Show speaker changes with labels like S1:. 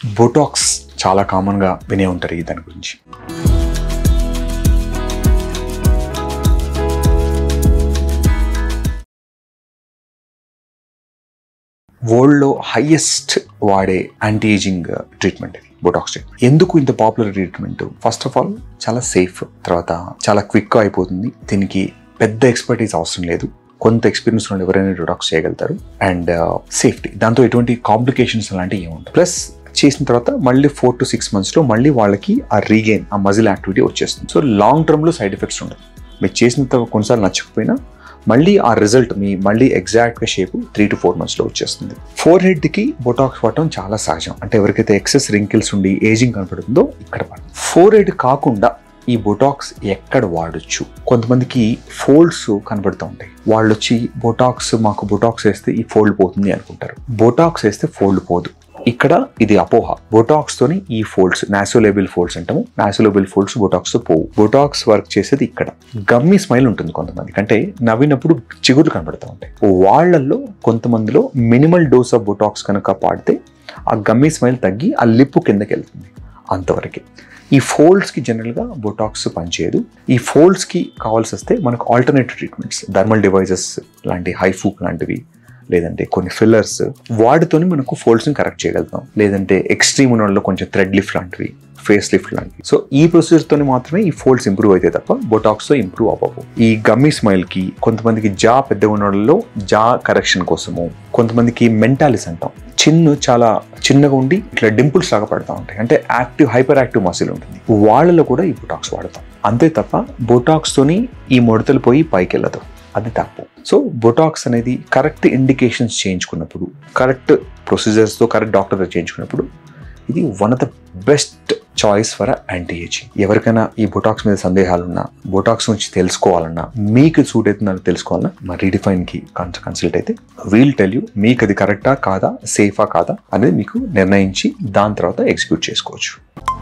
S1: Botox చాలా కామన్గా వినే ఉంటారు ఈ దాని గురించి వరల్డ్లో హైయెస్ట్ వాడే యాంటీ ఏజింగ్ ట్రీట్మెంట్ ఇది బొటాక్స్ ట్రీట్మెంట్ ఎందుకు ఇంత popular treatment first of all చాలా సేఫ్ తర్వాత చాలా క్విక్గా అయిపోతుంది దీనికి పెద్ద ఎక్స్పర్టీస్ అవసరం లేదు కొంత ఎక్స్పీరియన్స్ ఉన్న ఎవరైనా బొటాక్స్ చేయగలుగుతారు అండ్ సేఫ్టీ దాంతో ఎటువంటి కాంప్లికేషన్స్ అలాంటివి ఏముంటాయి ప్లస్ చేసిన తర్వాత మళ్ళీ ఫోర్ టు సిక్స్ మంత్స్లో మళ్ళీ వాళ్ళకి ఆ రీగెయిన్ ఆ మజిల్ యాక్టివిటీ వచ్చేస్తుంది సో లాంగ్ టర్మ్లో సైడ్ ఎఫెక్ట్స్ ఉండదు మీరు చేసిన తర్వాత కొన్నిసార్లు నచ్చకపోయినా మళ్ళీ ఆ రిజల్ట్ మీ మళ్ళీ ఎగ్జాక్ట్గా షేప్ త్రీ టు ఫోర్ మంత్స్లో వచ్చేస్తుంది ఫోర్ హెడ్కి బొటాక్స్ పడటం చాలా సహజం అంటే ఎవరికైతే ఎక్సెస్ రింకిల్స్ ఉండి ఏజింగ్ కనపడుతుందో ఇక్కడ పడుతుంది ఫోర్ హెడ్ కాకుండా ఈ బొటాక్స్ ఎక్కడ వాడొచ్చు కొంతమందికి ఫోల్డ్స్ కనబడుతూ ఉంటాయి వాళ్ళు వచ్చి బొటాక్స్ మాకు బొటాక్స్ వేస్తే ఈ ఫోల్డ్ పోతుంది అనుకుంటారు బొటాక్స్ వేస్తే ఫోల్డ్ పోదు ఇక్కడ ఇది అపోహ బొటాక్స్ తోని ఈ ఫోల్డ్స్ నాసోలేబుల్ ఫోల్డ్స్ అంటాము నాసోలేబుల్ ఫోల్డ్స్ బొటాక్స్ తో పోవు బొటాక్స్ వర్క్ చేసేది ఇక్కడ గమ్మి స్మైల్ ఉంటుంది కొంతమందికి అంటే నవ్వినప్పుడు చిగురు కనబడుతూ ఉంటాయి వాళ్ళల్లో కొంతమందిలో మినిమల్ డోస్ ఆఫ్ బొటాక్స్ కనుక పాడితే ఆ గమ్మి స్మైల్ తగ్గి ఆ లిప్పు కిందకి వెళ్తుంది అంతవరకే ఈ ఫోల్డ్స్కి జనరల్గా బొటాక్స్ పనిచేయదు ఈ ఫోల్డ్స్కి కావాల్సి వస్తే మనకు ఆల్టర్నేటివ్ ట్రీట్మెంట్స్ థర్మల్ డివైజెస్ లాంటి హైఫూక్ లాంటివి లేదంటే కొన్ని ఫిల్లర్స్ వాటితోని మనకు ఫోల్డ్స్ని కరెక్ట్ చేయగలుగుతాం లేదంటే ఎక్స్ట్రీమ్ ఉన్న వాళ్ళలో కొంచెం థ్రెడ్ లిఫ్ట్ లాంటివి ఫేస్ లిఫ్ట్ లాంటివి సో ఈ ప్రొసీజర్తో మాత్రమే ఈ ఫోల్డ్స్ ఇంప్రూవ్ అయితే తప్ప బొటాక్స్తో ఇంప్రూవ్ అవ్వవు ఈ గమ్మీ స్మైల్కి కొంతమందికి జా పెద్ద ఉన్న వాళ్ళలో జా కరెక్షన్ కోసము కొంతమందికి మెంటాలిస్ అంటాం చిన్ను చాలా చిన్నగా ఉండి ఇట్లా డింపుల్స్ లాగా పడతా ఉంటాయి అంటే యాక్టివ్ హైపర్ యాక్టివ్ మసిల్ ఉంటుంది వాళ్ళలో కూడా ఈ బొటాక్స్ వాడతాం అంతే తప్ప బొటాక్స్తోని ఈ ముడతలు పోయి పైకి వెళ్ళదు అది తప్పు సో బొటాక్స్ అనేది కరెక్ట్ ఇండికేషన్స్ చేయించుకున్నప్పుడు కరెక్ట్ ప్రొసీజర్స్తో కరెక్ట్ డాక్టర్తో చేయించుకున్నప్పుడు ఇది one of the best choice for anti ageing ఎవరికైనా ఈ బొటాక్స్ మీద సందేహాలున్నా బొటాక్స్ గురించి తెలుసుకోవాలన్నా మీకు సూట్ అవుతుందని తెలుసుకోవాలన్నా మా రీడిఫైన్కి కన్సల్ట్ అయితే వీల్ టెల్ యూ మీకు అది కరెక్టా కాదా సేఫా కాదా అనేది మీకు నిర్ణయించి దాని తర్వాత ఎగ్జిక్యూట్ చేసుకోవచ్చు